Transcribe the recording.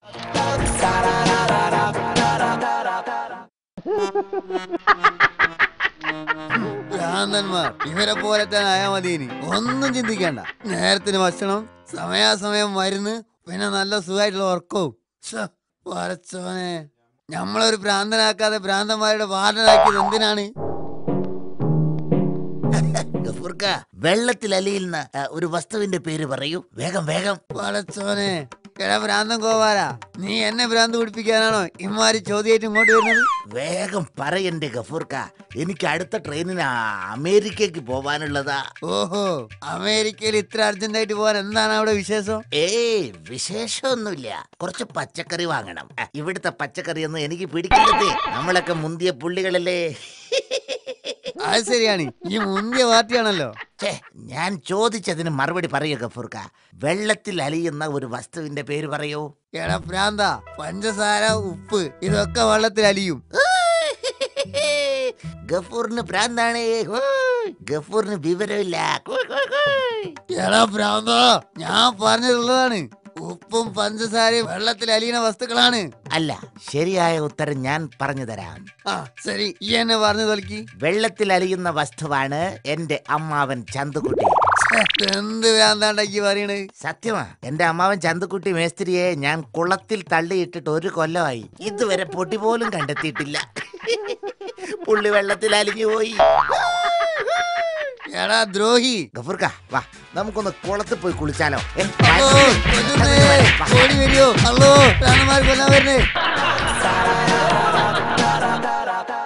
ഭ്രാന്തന്മാർ ഇവരെ പോലെ തന്നെ ആയാ മതി ഇനി ഒന്നും ചിന്തിക്കണ്ട നേരത്തിന് ഭക്ഷണം സമയാസമയം മരുന്ന് പിന്നെ നല്ല സുഖമായിട്ടുള്ള ഉറക്കവും ശ്ശെ, പടച്ചോനെ നമ്മളൊരു ഭ്രാന്തനാക്കാതെ ഭ്രാന്തന്മാരുടെ വാർഡനാക്കിയത് എന്തിനാണ് ഗഫൂർക്ക വെള്ളത്തിൽ അലിയുന്ന ആ, ഒരു വസ്തുവിന്റെ പേര് പറയൂ വേഗം വേഗം പടച്ചോനെ കിട ഭ്രാന്തൻ കോവാരാ നീ എന്നെ ഭ്രാന്ത് പിടിപ്പിക്കാനാണോ ഇമാരി ചോദ്യമായിട്ട് ഇങ്ങോട്ട് വരുന്നത് വേഗം പറയണ്ടേ ഗഫൂർക്ക എനിക്ക് അടുത്ത ട്രെയിനിന് ആ അമേരിക്കക്ക് പോവാനുള്ളതാ ഓഹോ അമേരിക്കയിൽ ഇത്ര അർജന്റായിട്ട് പോകാൻ എന്താണ് അവിടെ വിശേഷം ഏയ് വിശേഷമൊന്നുമില്ല കുറച്ച് പച്ചക്കറി വാങ്ങണം ആ, ഇവിടുത്തെ പച്ചക്കറി ഒന്നും എനിക്ക് പിടിക്കരുതേ നമ്മളൊക്കെ മുന്തിയ പുള്ളികളല്ലേ അത് ശരിയാണ് ഈ മുന്തിയ പാർട്ടിയാണല്ലോ ഛേ ഞാൻ ചോദിച്ചതിന് മറുപടി പറയൂ ഗഫൂർക്ക വെള്ളത്തിൽ അലിയുന്ന ഒരു വസ്തുവിന്റെ പേര് പറയൂ എടാ ഭ്രാന്ത പഞ്ചസാര ഉപ്പ് ഇതൊക്കെ വെള്ളത്തിൽ അലിയും ഗഫൂറിന് ഭ്രാന്താണേ ഹോയ്. ഗഫൂറിന് വിവരമില്ല ഹോയ്, ഹോയ്, ഹോയ്. എടാ ഭ്രാന്ത ഞാൻ പറഞ്ഞിട്ടുള്ളതാണ് ഉപ്പും പഞ്ചസാരയും വെള്ളത്തിൽ അലിയുന്ന വസ്തുക്കളാണ് അല്ല ശരിയായ ഉത്തരം ഞാൻ പറഞ്ഞു തരാം ആ ശരി ഈ എന്നെ പറഞ്ഞു തോൽക്കി വെള്ളത്തിൽ അലിയുന്ന വസ്തുവാണ് എന്റെ അമ്മാവൻ ചന്തുകുട്ടി എന്ത് ഭ്രാന്താണ്ടാക്കി പറയണത് സത്യമാ എന്റെ അമ്മാവൻ ചന്തുക്കുട്ടി മേസ്ത്രിയെ ഞാൻ കുളത്തിൽ തള്ളിയിട്ടിട്ട് ഒരു കൊല്ലമായി ഇതുവരെ പൊട്ടി പോലും കണ്ടെത്തിയിട്ടില്ല പുള്ളി വെള്ളത്തിൽ അലിഞ്ഞു പോയി എടാ ദ്രോഹി ഗഫൂർക്ക വാ നമുക്കൊന്ന് കുളത്തിൽ പോയി കുളിച്ചാലോ ഏ, അല്ലോ, കൊല്ലുന്നേ. വാ. ഓടി വരുമോ അല്ലോ ഭ്രാന്തന്മാർ കൊല്ലാൻ വരുന്നേ